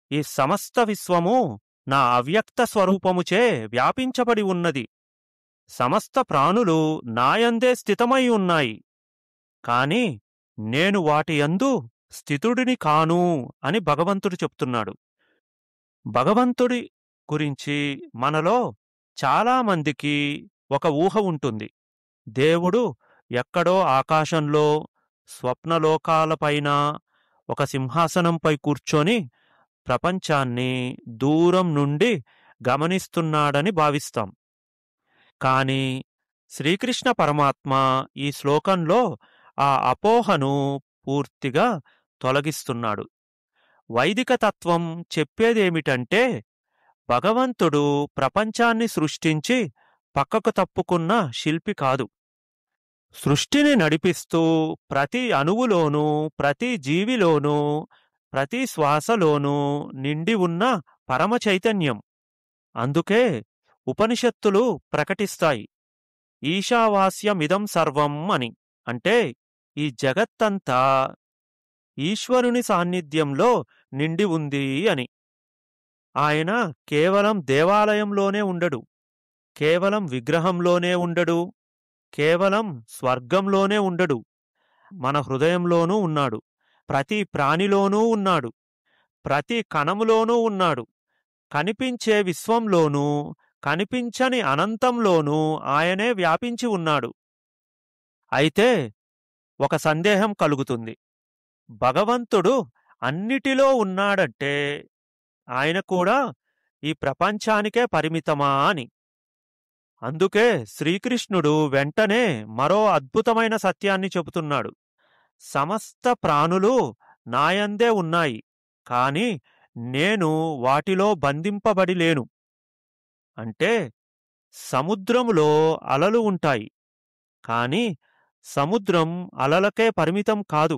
ఈ సమస్త విశ్వము నా అవ్యక్త స్వరూపముచే వ్యాపించబడి ఉన్నది సమస్త ప్రాణులు నాయందే స్థితమై ఉన్నాయి కాని నేను వాటి యందు స్థితుడిని కాను అని భగవంతుడు చెప్తున్నాడు భగవంతుడి గురించి మనలో చాలామందికి ఒక ఊహ ఉంటుంది దేవుడు ఎక్కడో ఆకాశంలో స్వప్నలోకాలపైన ఒక సింహాసనంపై కూర్చొని ప్రపంచాన్ని దూరం నుండి గమనిస్తున్నాడని భావిస్తాం కాని శ్రీకృష్ణ పరమాత్మ ఈ శ్లోకంలో ఆ అపోహను పూర్తిగా తొలగిస్తున్నాడు వైదిక తత్వం చెప్పేదేమిటంటే భగవంతుడు ప్రపంచాన్ని సృష్టించి పక్కకు తప్పుకున్న శిల్పి కాదు సృష్టిని నడిపిస్తూ ప్రతి అణువులోనూ ప్రతి జీవిలోనూ ప్రతి శ్వాసలోనూ నిండి ఉన్న పరమ చైతన్యం అందుకే ఉపనిషత్తులు ప్రకటిస్తాయి ఈశావాస్యమిదం సర్వం అని అంటే ఈ జగత్తంతా ఈశ్వరుని సాన్నిధ్యంలో నిండి ఉంది అని ఆయన కేవలం దేవాలయంలోనే ఉండడు కేవలం విగ్రహంలోనే ఉండడు కేవలం స్వర్గంలోనే ఉండడు మన హృదయంలోనూ ఉన్నాడు ప్రతి ప్రాణిలోనూ ఉన్నాడు ప్రతి కణములోనూ ఉన్నాడు కనిపించే విశ్వంలోనూ కనిపించని అనంతంలోనూ ఆయనే వ్యాపించి ఉన్నాడు అయితే ఒక సందేహం కలుగుతుంది భగవంతుడు అన్నిటిలో ఉన్నాడంటే ఆయన కూడా ఈ ప్రపంచానికే పరిమితమా అని అందుకే శ్రీకృష్ణుడు వెంటనే మరో అద్భుతమైన సత్యాన్ని చెబుతున్నాడు సమస్త ప్రాణులు నాయందే ఉన్నాయి కాని నేను వాటిలో బంధింపబడి లేను అంటే సముద్రములో అలలు ఉంటాయి కాని సముద్రం అలలకే పరిమితం కాదు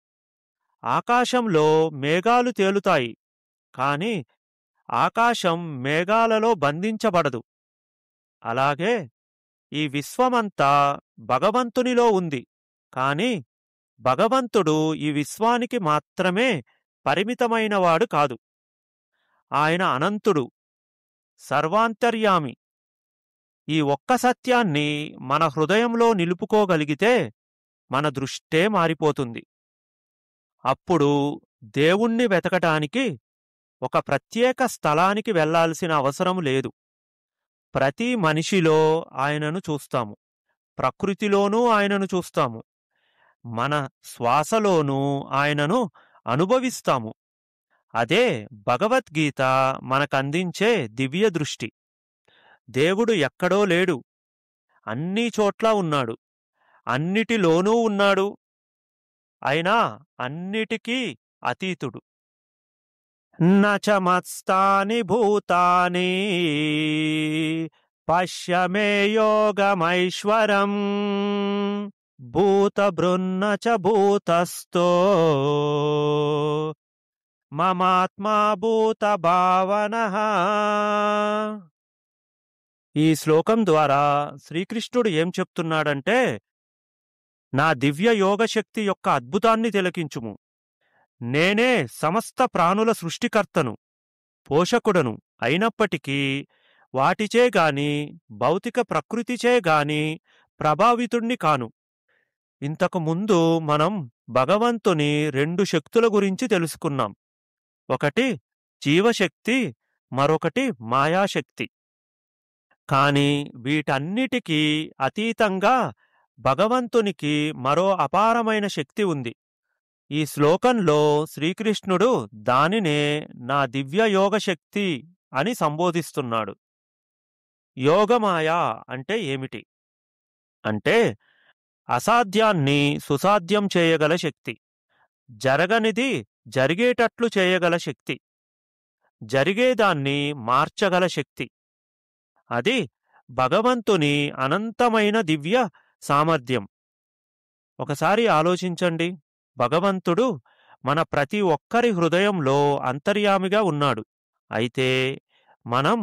ఆకాశంలో మేఘాలు తేలుతాయి కాని ఆకాశం మేఘాలలో బంధించబడదు అలాగే ఈ విశ్వమంతా భగవంతునిలో ఉంది కాని భగవంతుడు ఈ విశ్వానికి మాత్రమే పరిమితమైనవాడు కాదు ఆయన అనంతుడు సర్వాంతర్యామి ఈ ఒక్క సత్యాన్ని మన హృదయంలో నిలుపుకోగలిగితే మన దృష్టే మారిపోతుంది అప్పుడు దేవుణ్ణి వెతకటానికి ఒక ప్రత్యేక స్థలానికి వెళ్లాల్సిన అవసరం లేదు ప్రతి మనిషిలో ఆయనను చూస్తాము ప్రకృతిలోనూ ఆయనను చూస్తాము మన శ్వాసలోనూ ఆయనను అనుభవిస్తాము అదే భగవద్గీత మనకందించే దివ్య దృష్టి దేవుడు ఎక్కడో లేడు అన్ని చోట్ల ఉన్నాడు అన్నిటిలోనూ ఉన్నాడు అయినా అన్నిటికీ అతీతుడు నచమత్స్తాని భూతాని పశ్యమే యోగమైశ్వరం భూతభృన్న చ భూతస్థో మమాత్మా భూత భావన ఈ శ్లోకం ద్వారా శ్రీకృష్ణుడు ఏం చెప్తున్నాడంటే నా దివ్య యోగశక్తి యొక్క అద్భుతాన్ని తిలకించుము నేనే సమస్త ప్రాణుల సృష్టికర్తను పోషకుడను అయినప్పటికీ వాటిచే గాని భౌతిక ప్రకృతిచే గాని ప్రభావితుణ్ణి కాను ఇంతకు ముందు మనం భగవంతుని రెండు శక్తుల గురించి తెలుసుకున్నాం ఒకటి జీవశక్తి మరొకటి మాయాశక్తి కాని వీటన్నిటికీ అతీతంగా భగవంతునికి మరో అపారమైన శక్తి ఉంది ఈ శ్లోకంలో శ్రీకృష్ణుడు దానినే నా దివ్య యోగశక్తి అని సంబోధిస్తున్నాడు యోగమాయ అంటే ఏమిటి అంటే అసాధ్యాన్ని సుసాధ్యం చేయగల శక్తి జరగనిది జరిగేటట్లు చేయగల శక్తి జరిగేదాన్ని మార్చగల శక్తి అది భగవంతుని అనంతమైన దివ్య సామర్థ్యం ఒకసారి ఆలోచించండి భగవంతుడు మన ప్రతి ఒక్కరి హృదయంలో అంతర్యామిగా ఉన్నాడు అయితే మనం